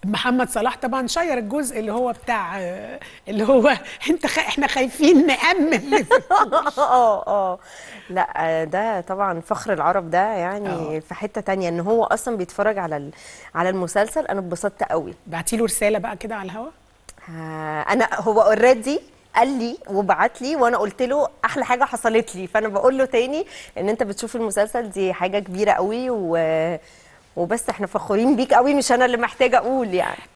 محمد صلاح طبعا شير الجزء اللي هو بتاع آه، اللي هو انت خ... احنا خايفين نأمن اه اه لا آه، ده طبعا فخر العرب ده يعني في حتة تانية ان هو اصلا بيتفرج على ال- على المسلسل انا اتبسطت قوي بعتي له رساله بقى كده على الهوا آه، انا هو اوريدي قال لي وبعت لي وانا قلت له احلى حاجه حصلت لي فانا بقول له تاني ان انت بتشوف المسلسل دي حاجه كبيره قوي و وبس احنا فخورين بيك قوي مش انا اللي محتاجه اقول يعني